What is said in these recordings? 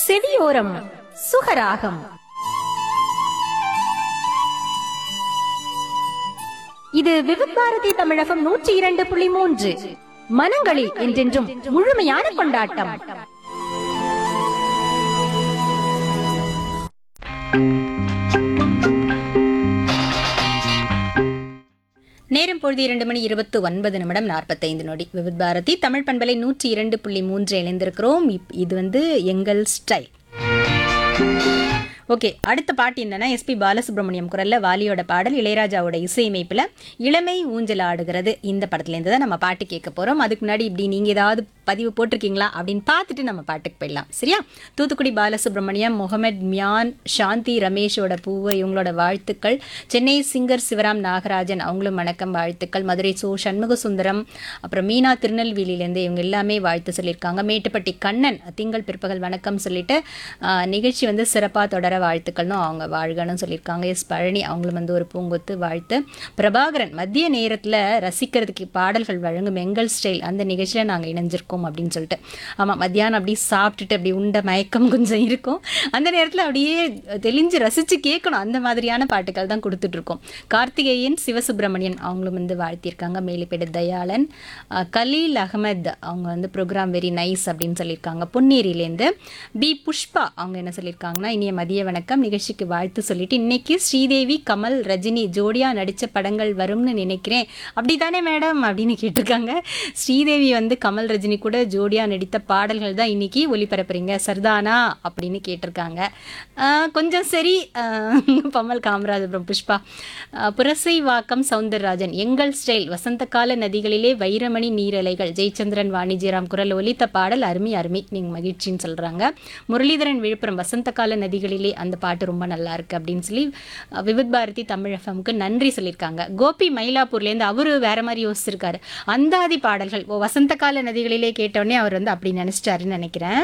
செவியோரம் சுகராகம் இது விவிபாரதி தமிழகம் நூற்றி இரண்டு புள்ளி மூன்று மனங்களில் என்றென்றும் முழுமையான கொண்டாட்டம் நேரம் பொழுது இரண்டு மணி இருபத்து ஒன்பது நிமிடம் நாற்பத்தைந்து நொடி விவித் பாரதி தமிழ் பண்பலை நூற்றி இரண்டு புள்ளி மூன்று இணைந்திருக்கிறோம் இப்- இது வந்து எங்கள் ஸ்டைல் ஓகே அடுத்த பாட்டு என்னன்னா எஸ்பி பாலசுப்ரமணியம் குரல்ல வாலியோட பாடல் இளையராஜாவோட இசையமைப்புல இளமை ஊஞ்சல் ஆடுகிறது இந்த படத்துல இருந்து தான் நம்ம பாட்டு கேட்க போறோம் அதுக்கு முன்னாடி இப்படி நீங்க ஏதாவது பதிவு போட்டிருக்கீங்களா அப்படின்னு பார்த்துட்டு நம்ம பாட்டுக்கு போயிடலாம் சரியா தூத்துக்குடி பாலசுப்ரமணியம் முகமது மியான் சாந்தி ரமேஷோட பூவு இவங்களோட வாழ்த்துக்கள் சென்னை சிங்கர் சிவராம் நாகராஜன் அவங்களும் வணக்கம் வாழ்த்துக்கள் மதுரை சோ சண்முக சுந்தரம் அப்புறம் மீனா திருநெல்வேலியிலேருந்து இவங்க எல்லாமே வாழ்த்து சொல்லியிருக்காங்க மேட்டுப்பட்டி கண்ணன் திங்கள் பிற்பகல் வணக்கம் சொல்லிட்டு ஆஹ், நிகழ்ச்சி வந்து சிறப்பாக தொடர வாழ்த்துக்கள்னு அவங்க வாழ்கன்னு சொல்லியிருக்காங்க எஸ் பழனி அவங்களும் வந்து ஒரு பூங்கொத்து வாழ்த்து பிரபாகரன் மதிய நேரத்தில் ரசிக்கிறதுக்கு பாடல்கள் வழங்கும் எங்கள் ஸ்டைல் அந்த நிகழ்ச்சியில் நாங்கள் இணைஞ்சிருக்கோம் அப்படின்னு சொல்லிட்டு ஆமாம் மத்தியானம் அப்படியே சாப்பிட்டுட்டு அப்படி உண்ட மயக்கம் கொஞ்சம் இருக்கும் அந்த நேரத்தில் அப்படியே தெளிஞ்சு ரசித்து கேட்கணும் அந்த மாதிரியான பாட்டுகள் தான் கொடுத்துட்ருக்கோம் கார்த்திகேயன் சிவசுப்பிரமணியன் அவங்களும் வந்து வாழ்த்தியிருக்காங்க மேலிப்பேடு தயாளன் அஹ், கலீல் அகமத் அவங்க வந்து ப்ரோக்ராம் வெரி நைஸ் அப்படின்னு சொல்லியிருக்காங்க பொன்னேரியிலேருந்து பி புஷ்பா அவங்க என்ன சொல்லியிருக்காங்கன்னா இனிய மதிய வணக்கம் நிகழ்ச்சிக்கு வாழ்த்து சொல்லிட்டு இன்னைக்கு ஸ்ரீதேவி கமல் ரஜினி ஜோடியா நடித்த படங்கள் வரும்னு நினைக்கிறேன் அப்படிதானே மேடம் அப்படின்னு கேட்டிருக்காங்க ஸ்ரீதேவி வந்து கமல் ரஜினி கூட ஜோடியா நடித்த பாடல்கள் தான் இன்னைக்கு ஒளிபரப்புறீங்க சர்தானா அப்படின்னு கேட்டிருக்காங்க ஆஹ் கொஞ்சம் சரி ஆஹ் பமல் காமராஜ் அப்புறம் புஷ்பா ஆஹ் புரசை வாக்கம் சவுந்தரராஜன் எங்கள் ஸ்டைல் வசந்த கால நதிகளிலே வைரமணி நீரலைகள் ஜெயச்சந்திரன் வாணிஜிராம் குரல் ஒலித்த பாடல் அருமை அருமை நீங்கள் மகிழ்ச்சின்னு சொல்கிறாங்க முரளிதரன் விழுப்புரம் வசந்த கால நதிகளிலே அந்த பாட்டு ரொம்ப நல்லா இருக்கு அப்படின்னு சொல்லி அஹ், விவித் பாரதி தமிழ் எஃப்எம்க்கு நன்றி சொல்லியிருக்காங்க கோபி மயிலாப்பூர்லேருந்து அவரு வேற மாதிரி யோசிச்சிருக்காரு அந்தாதி பாடல்கள் ஓ வசந்த கால நதிகளிலே கேட்டோடனே அவர் வந்து அப்படி நினைச்சிட்டாருன்னு நினைக்கிறேன்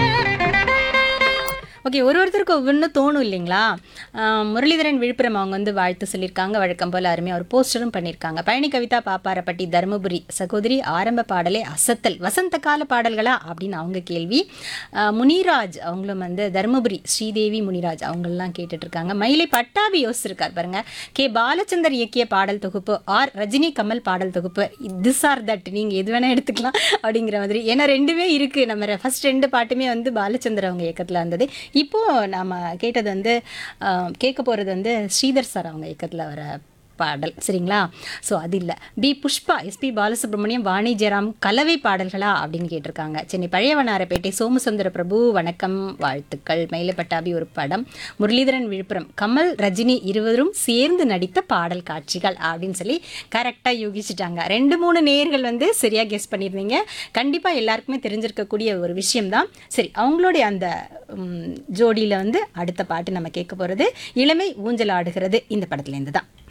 ஓகே ஒரு ஒருத்தருக்கு ஒவ்வொன்றும் தோணும் இல்லைங்களா ஆஹ் முரளிதரன் விழுப்புரம் அவங்க வந்து வாழ்த்து சொல்லியிருக்காங்க வழக்கம் போல் அருமையாக ஒரு போஸ்டரும் பண்ணியிருக்காங்க பழனி கவிதா பாப்பாரப்பட்டி தருமபுரி சகோதரி ஆரம்ப பாடலே அசத்தல் வசந்த கால பாடல்களா அப்படின்னு அவங்க கேள்வி ஆஹ் முனிராஜ் அவங்களும் வந்து தருமபுரி ஸ்ரீதேவி முனிராஜ் அவங்களெலாம் கேட்டுட்டு இருக்காங்க மயிலை பட்டாபி யோசிச்சிருக்கார் பாருங்க கே பாலச்சந்தர் இயக்கிய பாடல் தொகுப்பு ஆர் ரஜினி கமல் பாடல் தொகுப்பு திஸ் ஆர் தட் நீங்கள் எது வேணால் எடுத்துக்கலாம் அப்படிங்கிற மாதிரி ஏன்னா ரெண்டுமே இருக்குது நம்ம ஃபர்ஸ்ட் ரெண்டு பாட்டுமே வந்து பாலச்சந்தர் அவங்க இயக்கத்தில் இருந்தது இப்போ நாம கேட்டது வந்து ஆஹ், கேட்க போகிறது வந்து ஸ்ரீதர் சார் அவங்க இயக்கத்தில் வர பாடல் சரிங்களா ஸோ அது இல்லை பி புஷ்பா எஸ்பி பாலசுப்ரமணியம் வாணி ஜெயராம் கலவை பாடல்களா அப்படின்னு கேட்டிருக்காங்க சென்னை பழையவனாரப்பேட்டை சோமசுந்தர பிரபு வணக்கம் வாழ்த்துக்கள் மயிலப்பட்டாபி ஒரு படம் முரளிதரன் விழுப்புரம் கமல் ரஜினி இருவரும் சேர்ந்து நடித்த பாடல் காட்சிகள் அப்படின்னு சொல்லி கரெக்டாக யூகிச்சிட்டாங்க ரெண்டு மூணு நேயர்கள் வந்து சரியாக கெஸ் பண்ணியிருந்தீங்க கண்டிப்பாக எல்லாருக்குமே தெரிஞ்சிருக்கக்கூடிய ஒரு விஷயம்தான் சரி அவங்களுடைய அந்த ஜோடியில் வந்து அடுத்த பாட்டு நம்ம கேட்க போகிறது இளமை ஊஞ்சல் ஆடுகிறது இந்த படத்துலேருந்து தான்